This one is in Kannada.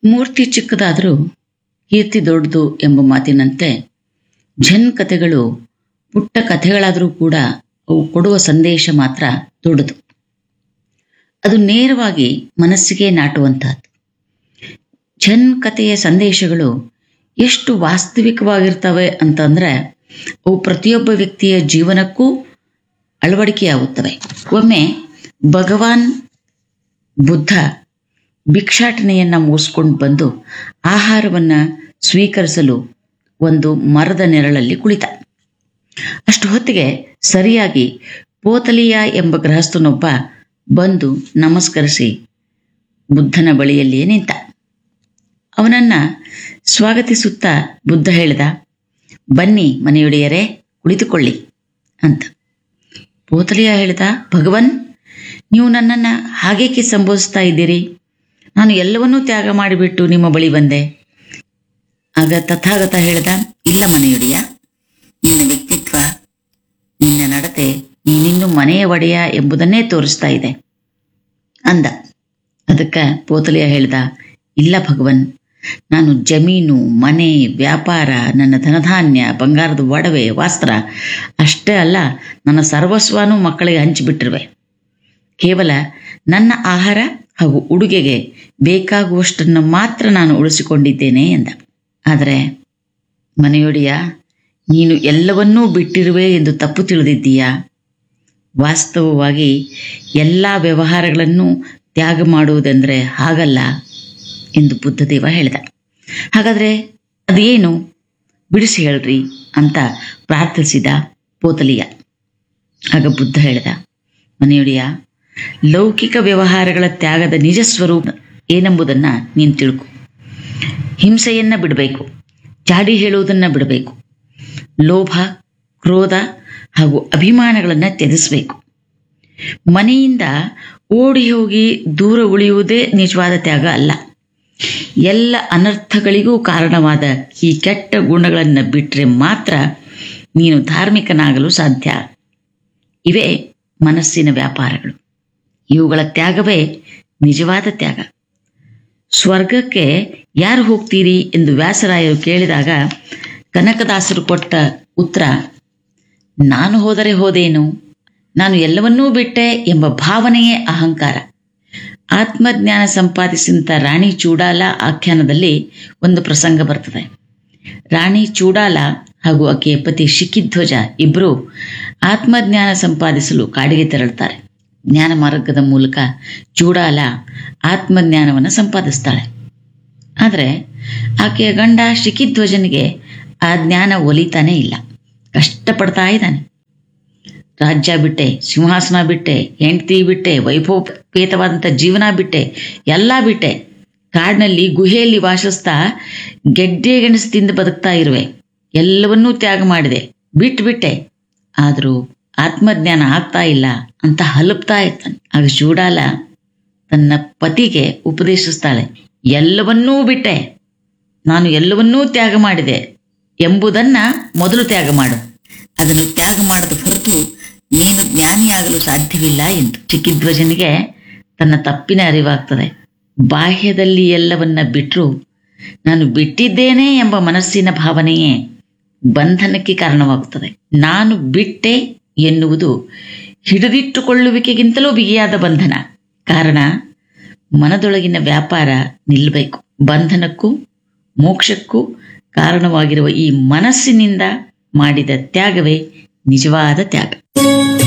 ಮೂರ್ತಿ ಚಿಕ್ಕದಾದರೂ ಕೀರ್ತಿ ದೊಡ್ಡದು ಎಂಬ ಮಾತಿನಂತೆ ಝೆನ್ ಕಥೆಗಳು ಪುಟ್ಟ ಕಥೆಗಳಾದರೂ ಕೂಡ ಅವು ಕೊಡುವ ಸಂದೇಶ ಮಾತ್ರ ದೊಡ್ಡದು ಅದು ನೇರವಾಗಿ ಮನಸ್ಸಿಗೆ ನಾಟುವಂತಹದ್ದು ಝೆನ್ ಕಥೆಯ ಸಂದೇಶಗಳು ಎಷ್ಟು ವಾಸ್ತವಿಕವಾಗಿರ್ತವೆ ಅಂತಂದ್ರೆ ಅವು ಪ್ರತಿಯೊಬ್ಬ ವ್ಯಕ್ತಿಯ ಜೀವನಕ್ಕೂ ಅಳವಡಿಕೆಯಾಗುತ್ತವೆ ಒಮ್ಮೆ ಭಗವಾನ್ ಬುದ್ಧ ಭಿಕ್ಷಾಟನೆಯನ್ನ ಮುಗಿಸ್ಕೊಂಡು ಬಂದು ಆಹಾರವನ್ನ ಸ್ವೀಕರಿಸಲು ಒಂದು ಮರದ ನೆರಳಲ್ಲಿ ಕುಳಿತ ಅಷ್ಟು ಹೊತ್ತಿಗೆ ಸರಿಯಾಗಿ ಪೋತಲಿಯ ಎಂಬ ಗೃಹಸ್ಥನೊಬ್ಬ ಬಂದು ನಮಸ್ಕರಿಸಿ ಬುದ್ಧನ ಬಳಿಯಲ್ಲಿಯೇ ನಿಂತ ಅವನನ್ನ ಸ್ವಾಗತಿಸುತ್ತಾ ಬುದ್ಧ ಹೇಳಿದ ಬನ್ನಿ ಮನೆಯೊಡೆಯರೇ ಕುಳಿತುಕೊಳ್ಳಿ ಅಂತ ಪೋತಲಿಯ ಹೇಳಿದ ಭಗವನ್ ನೀವು ನನ್ನನ್ನ ಹಾಗೇಕೆ ಸಂಬೋಧಿಸ್ತಾ ಇದ್ದೀರಿ ನಾನು ಎಲ್ಲವನ್ನೂ ತ್ಯಾಗ ಮಾಡಿಬಿಟ್ಟು ನಿಮ್ಮ ಬಳಿ ಬಂದೆ ಆಗ ತಥಾಗತ ಹೇಳಿದ ಇಲ್ಲ ಮನೆಯೊಡೆಯ ನಿನ್ನ ವ್ಯಕ್ತಿತ್ವ ನಿನ್ನ ನಡತೆ ನೀನಿನ್ನು ಮನೆಯ ಒಡೆಯ ಎಂಬುದನ್ನೇ ತೋರಿಸ್ತಾ ಇದೆ ಅಂದ ಅದಕ್ಕೆ ಪೋತಲಿಯ ಹೇಳ್ದ ಇಲ್ಲ ಭಗವನ್ ನಾನು ಜಮೀನು ಮನೆ ವ್ಯಾಪಾರ ನನ್ನ ಧನಧಾನ್ಯ ಬಂಗಾರದ ಒಡವೆ ವಸ್ತ್ರ ಅಷ್ಟೇ ಅಲ್ಲ ನನ್ನ ಸರ್ವಸ್ವನೂ ಮಕ್ಕಳಿಗೆ ಹಂಚಿಬಿಟ್ಟಿರುವೆ ಕೇವಲ ನನ್ನ ಆಹಾರ ಹಾಗೂ ಉಡುಗೆಗೆ ಬೇಕಾಗುವಷ್ಟನ್ನು ಮಾತ್ರ ನಾನು ಉಳಿಸಿಕೊಂಡಿದ್ದೇನೆ ಎಂದ ಆದರೆ ಮನೆಯೊಡೆಯ ನೀನು ಎಲ್ಲವನ್ನೂ ಬಿಟ್ಟಿರುವೆ ಎಂದು ತಪ್ಪು ತಿಳಿದಿದ್ದೀಯಾ ವಾಸ್ತವವಾಗಿ ಎಲ್ಲ ವ್ಯವಹಾರಗಳನ್ನು ತ್ಯಾಗ ಮಾಡುವುದೆಂದರೆ ಹಾಗಲ್ಲ ಎಂದು ಬುದ್ಧದೇವ ಹೇಳಿದ ಹಾಗಾದ್ರೆ ಅದೇನು ಬಿಡಿಸಿ ಹೇಳ್ರಿ ಅಂತ ಪ್ರಾರ್ಥಿಸಿದ ಪೋತಲಿಯ ಆಗ ಬುದ್ಧ ಹೇಳಿದ ಮನೆಯೊಡೆಯ ಲೌಕಿಕ ವ್ಯವಹಾರಗಳ ತ್ಯಾಗದ ನಿಜ ಸ್ವರೂಪ ಏನೆಂಬುದನ್ನ ನೀನು ತಿಳ್ಕೊ ಹಿಂಸೆಯನ್ನ ಬಿಡಬೇಕು ಚಾಡಿ ಹೇಳುವುದನ್ನ ಬಿಡಬೇಕು ಲೋಭ ಕ್ರೋಧ ಹಾಗೂ ಅಭಿಮಾನಗಳನ್ನು ತ್ಯಜಿಸಬೇಕು ಮನೆಯಿಂದ ಓಡಿ ಹೋಗಿ ದೂರ ಉಳಿಯುವುದೇ ನಿಜವಾದ ತ್ಯಾಗ ಅಲ್ಲ ಎಲ್ಲ ಅನರ್ಥಗಳಿಗೂ ಕಾರಣವಾದ ಈ ಕೆಟ್ಟ ಗುಣಗಳನ್ನು ಬಿಟ್ಟರೆ ಮಾತ್ರ ನೀನು ಧಾರ್ಮಿಕನಾಗಲು ಸಾಧ್ಯ ಇವೇ ಮನಸ್ಸಿನ ವ್ಯಾಪಾರಗಳು ಇವುಗಳ ತ್ಯಾಗವೇ ನಿಜವಾದ ತ್ಯಾಗ ಸ್ವರ್ಗಕ್ಕೆ ಯಾರು ಹೋಗ್ತೀರಿ ಎಂದು ವ್ಯಾಸರಾಯರು ಕೇಳಿದಾಗ ಕನಕದಾಸರು ಕೊಟ್ಟ ಉತ್ತರ ನಾನು ಹೋದರೆ ಹೋದೇನು ನಾನು ಎಲ್ಲವನ್ನೂ ಬಿಟ್ಟೆ ಎಂಬ ಭಾವನೆಯೇ ಅಹಂಕಾರ ಆತ್ಮಜ್ಞಾನ ಸಂಪಾದಿಸಿದಂಥ ರಾಣಿ ಚೂಡಾಲ ಆಖ್ಯಾನದಲ್ಲಿ ಒಂದು ಪ್ರಸಂಗ ಬರ್ತದೆ ರಾಣಿ ಚೂಡಾಲ ಹಾಗೂ ಆಕೆಯ ಪತಿ ಶಿಖಿಧ್ವಜ ಇಬ್ಬರು ಆತ್ಮಜ್ಞಾನ ಸಂಪಾದಿಸಲು ಕಾಡಿಗೆ ತೆರಳುತ್ತಾರೆ ಜ್ಞಾನ ಮಾರ್ಗದ ಮೂಲಕ ಚೂಡಾಲ ಆತ್ಮಜ್ಞಾನವನ್ನು ಸಂಪಾದಿಸ್ತಾಳೆ ಆದರೆ ಆಕೆಯ ಗಂಡ ಶಿಖಿಧ್ವಜನಿಗೆ ಆ ಜ್ಞಾನ ಒಲಿತಾನೇ ಇಲ್ಲ ಕಷ್ಟಪಡ್ತಾ ಇದ್ದಾನೆ ರಾಜ್ಯ ಬಿಟ್ಟೆ ಸಿಂಹಾಸನ ಬಿಟ್ಟೆ ಹೆಂಡತಿ ಬಿಟ್ಟೆ ವೈಭವಪೇತವಾದಂಥ ಜೀವನ ಬಿಟ್ಟೆ ಎಲ್ಲ ಬಿಟ್ಟೆ ಕಾಡಿನಲ್ಲಿ ಗುಹೆಯಲ್ಲಿ ವಾಸಿಸ್ತಾ ಗೆಡ್ಡೆ ಗೆಣಸು ತಿಂದು ಬದುಕ್ತಾ ಇರುವೆ ಎಲ್ಲವನ್ನೂ ತ್ಯಾಗ ಮಾಡಿದೆ ಬಿಟ್ಟು ಬಿಟ್ಟೆ ಆದರೂ ಆತ್ಮಜ್ಞಾನ ಆಗ್ತಾ ಇಲ್ಲ ಅಂತ ಹಲಪ್ತಾ ಇರ್ತಾನೆ ಆಗ ಚೂಡಾಲ ತನ್ನ ಪತಿಗೆ ಉಪದೇಶಿಸ್ತಾಳೆ ಎಲ್ಲವನ್ನೂ ಬಿಟ್ಟೆ ನಾನು ಎಲ್ಲವನ್ನೂ ತ್ಯಾಗ ಮಾಡಿದೆ ಎಂಬುದನ್ನ ಮೊದಲು ತ್ಯಾಗ ಮಾಡು ಅದನ್ನು ತ್ಯಾಗ ಮಾಡದ ಹೊರತು ನೀನು ಜ್ಞಾನಿಯಾಗಲು ಸಾಧ್ಯವಿಲ್ಲ ಎಂದು ಚಿಕ್ಕಿಧ್ವಜನಿಗೆ ತನ್ನ ತಪ್ಪಿನ ಅರಿವಾಗ್ತದೆ ಬಾಹ್ಯದಲ್ಲಿ ಎಲ್ಲವನ್ನ ಬಿಟ್ಟರು ನಾನು ಬಿಟ್ಟಿದ್ದೇನೆ ಎಂಬ ಮನಸ್ಸಿನ ಭಾವನೆಯೇ ಬಂಧನಕ್ಕೆ ಕಾರಣವಾಗುತ್ತದೆ ನಾನು ಬಿಟ್ಟೆ ಎನ್ನುವುದು ಹಿಡಿದಿಟ್ಟುಕೊಳ್ಳುವಿಕೆಗಿಂತಲೂ ಬಿಗಿಯಾದ ಬಂಧನ ಕಾರಣ ಮನದೊಳಗಿನ ವ್ಯಾಪಾರ ನಿಲ್ಲಬೇಕು ಬಂಧನಕ್ಕೂ ಮೋಕ್ಷಕ್ಕೂ ಕಾರಣವಾಗಿರುವ ಈ ಮನಸ್ಸಿನಿಂದ ಮಾಡಿದ ತ್ಯಾಗವೇ ನಿಜವಾದ ತ್ಯಾಗ